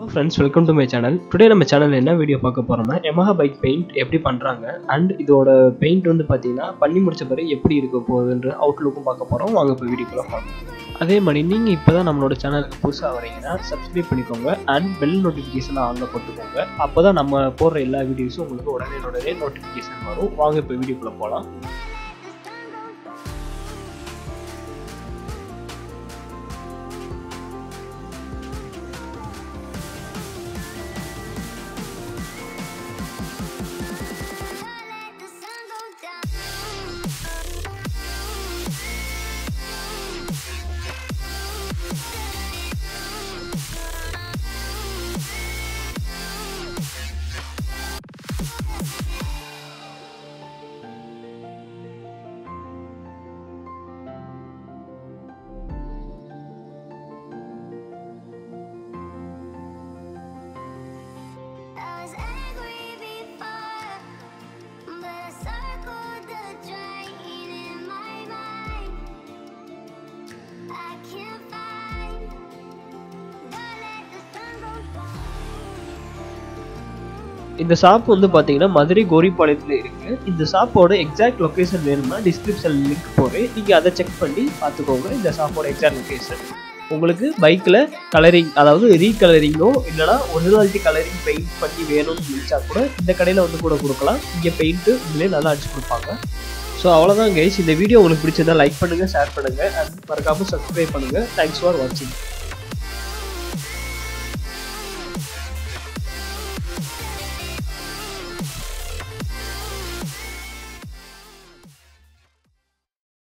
Friends welcome to my channel today நம்ம channel என்ன video பார்க்க போகிறோம்னா Yamaha பைக் பெயிண்ட் எப்படி பண்ணுறாங்க அண்ட் இதோட பெயிண்ட் வந்து பார்த்தீங்கன்னா பண்ணி முடிச்ச பிறகு எப்படி இருக்க போகுதுன்ற அவுட்லுக்கும் பார்க்க போகிறோம் வாங்க இப்போ வீடியோக்குள்ள பார்க்கலாம் அதே மாதிரி நீங்கள் இப்போ தான் நம்மளோட சேனலுக்கு புதுசாக வரீங்கன்னா சப்ஸ்கிரைப் பண்ணிக்கோங்க அண்ட் பெல் நோட்டிஃபிகேஷன் ஆனில் போட்டுக்கோங்க அப்போ தான் நம்ம போடுற எல்லா வீடியோஸும் உங்களுக்கு உடனே உடனே நோட்டிஃபிகேஷன் வரும் வாங்க இப்போ வீடியோக்குள்ளே போகலாம் let the sun go down. I was angry before, but I circled the drain in my mind. I can't find. Don't let the sun go down. இந்த ஷாப் வந்து பார்த்தீங்கன்னா மதுரை கோரிப்பாளையத்தில் இருக்குது இந்த ஷாப்போட எக்ஸாக்ட் லொக்கேஷன் வேணும்னா டிஸ்கிரிப்ஷன் லிங்க் போகிறேன் நீங்கள் அதை செக் பண்ணி பார்த்துக்கோங்க இந்த ஷாப்போட எக்ஸாக்ட் லொக்கேஷன் உங்களுக்கு பைக்கில் கலரிங் அதாவது ரீகலரிங்கோ இல்லைனா ஒரிஜினாலிட்டி கலரிங் பெயிண்ட் பண்ணி வேணும்னு நினச்சா கூட இந்த கடையில் வந்து கூட கொடுக்கலாம் இங்கே பெயிண்ட்டு இதுலேயே நல்லா அடிச்சு கொடுப்பாங்க ஸோ அவ்வளோதான் கைஸ் இந்த வீடியோ உங்களுக்கு பிடிச்சிருந்தா லைக் பண்ணுங்கள் ஷேர் பண்ணுங்கள் அண்ட் மறக்காமல் சப்ஸ்கிரைப் பண்ணுங்கள் தேங்க்ஸ் ஃபார் வாட்சிங்